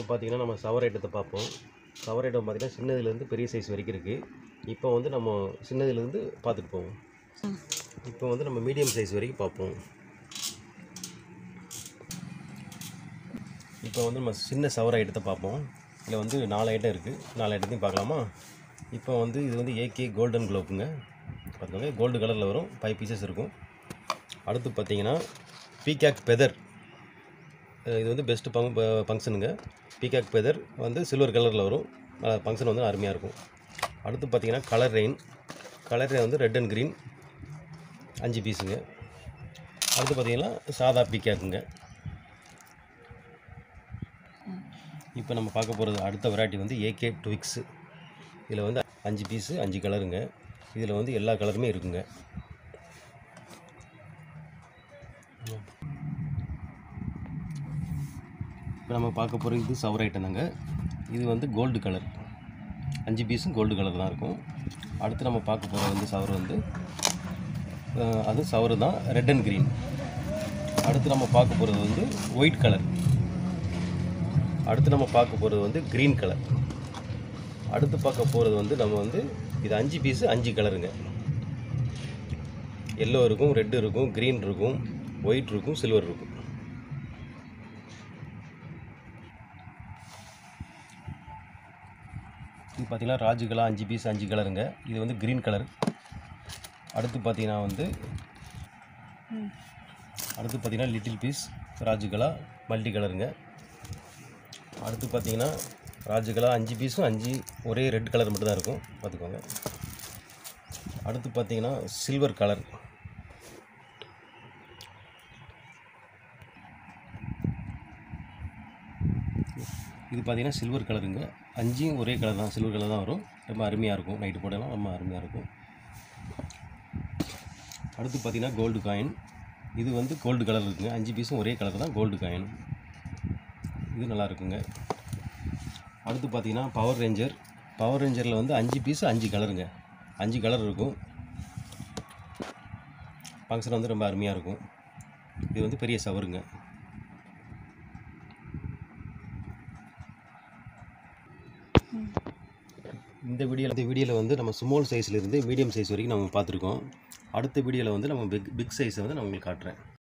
பார்த்தீங்கன்னா நம்ம சவர் ஐட்டத்தை பார்ப்போம் சவர் ஐட்டம் பார்த்தீங்கன்னா சின்னதுலேருந்து பெரிய சைஸ் வரைக்கும் இருக்குது இப்போ வந்து நம்ம சின்னதுலேருந்து பார்த்துட்டு போவோம் இப்போ வந்து நம்ம மீடியம் சைஸ் வரைக்கும் பார்ப்போம் இப்போ வந்து நம்ம சின்ன சவர் ஐட்டத்தை பார்ப்போம் இதில் வந்து நாலு ஐட்டம் இருக்குது நாலு ஐட்டத்தையும் பார்க்கலாமா இப்போ வந்து இது வந்து ஏகே கோல்டன் குளோப்புங்க பார்த்துக்கோங்க கோல்டு கலரில் வரும் ஃபைவ் பீசஸ் இருக்கும் அடுத்து பார்த்தீங்கன்னா பீகாக் பெதர் இது வந்து பெஸ்ட்டு பங் ஃபங்க்ஷனுங்க பீகாக் பெதர் வந்து சில்வர் கலரில் வரும் ஃபங்க்ஷன் வந்து அருமையாக இருக்கும் அடுத்து பார்த்தீங்கன்னா கலர் ரெயின் கலர் ரெயின் வந்து ரெட் அண்ட் க்ரீன் அஞ்சு பீஸுங்க அடுத்து பார்த்தீங்கன்னா சாதா பீக்காக்குங்க இப்போ நம்ம பார்க்க போகிறது அடுத்த வெரைட்டி வந்து ஏகே ட்விக்ஸு இதில் வந்து அஞ்சு பீஸு அஞ்சு கலருங்க இதில் வந்து எல்லா கலருமே இருக்குங்க இப்போ நம்ம பார்க்க போகிற இது சவர் ஐட்டம் தாங்க இது வந்து கோல்டு கலர் அஞ்சு பீஸும் கோல்டு கலர் தான் இருக்கும் அடுத்து நம்ம பார்க்க போகிற வந்து சவர் வந்து அஹ், அது சவர் தான் ரெட் அண்ட் க்ரீன் அடுத்து நம்ம பார்க்க போகிறது வந்து ஒயிட் கலர் அடுத்து நம்ம பார்க்க போகிறது வந்து க்ரீன் கலர் அடுத்து பார்க்க போகிறது வந்து நம்ம வந்து இது அஞ்சு பீஸு அஞ்சு கலருங்க எல்லோ இருக்கும் ரெட் இருக்கும் க்ரீன் இருக்கும் ஒயிட் இருக்கும் சில்வர் இருக்கும் இது பார்த்தீங்கன்னா ராஜுகலா அஞ்சு பீஸ் அஞ்சு கலருங்க இது வந்து க்ரீன் கலர் அடுத்து பார்த்தீங்கன்னா வந்து அடுத்து பார்த்தீங்கன்னா லிட்டில் பீஸ் ராஜுகலா மல்டி கலருங்க அடுத்து பார்த்தீங்கன்னா ராஜுகலா அஞ்சு பீஸும் அஞ்சு ஒரே ரெட் கலர் மட்டும் தான் இருக்கும் பார்த்துக்கோங்க அடுத்து பார்த்தீங்கன்னா சில்வர் கலர் இது பார்த்தீங்கன்னா சில்வர் கலருங்க அஞ்சும் ஒரே கலர் தான் சில்வர் கலர் தான் வரும் ரொம்ப அருமையாக இருக்கும் நைட்டு போடலாம் ரொம்ப அருமையாக இருக்கும் அடுத்து பார்த்தீங்கன்னா கோல்டு காயின் இது வந்து கோல்டு கலர் இருக்குங்க அஞ்சு பீஸும் ஒரே கலர் தான் கோல்டு காயின் இது நல்லா இருக்குங்க அடுத்து பார்த்தீங்கன்னா பவர் ரேஞ்சர் பவர் ரேஞ்சரில் வந்து அஞ்சு பீஸு அஞ்சு கலருங்க அஞ்சு கலர் இருக்கும் ஃபங்க்ஷன் வந்து ரொம்ப அருமையாக இருக்கும் இது வந்து பெரிய சவருங்க இந்த வீடியோவில் இந்த வீடியோவில் வந்து நம்ம ஸ்மால் சைஸ்லேருந்து மீடியம் சைஸ் வரைக்கும் நம்ம பார்த்துருக்கோம் அடுத்த வீடியோவில் வந்து நம்ம பிக் பிக் சைஸை வந்து நான் உங்களுக்கு காட்டுறேன்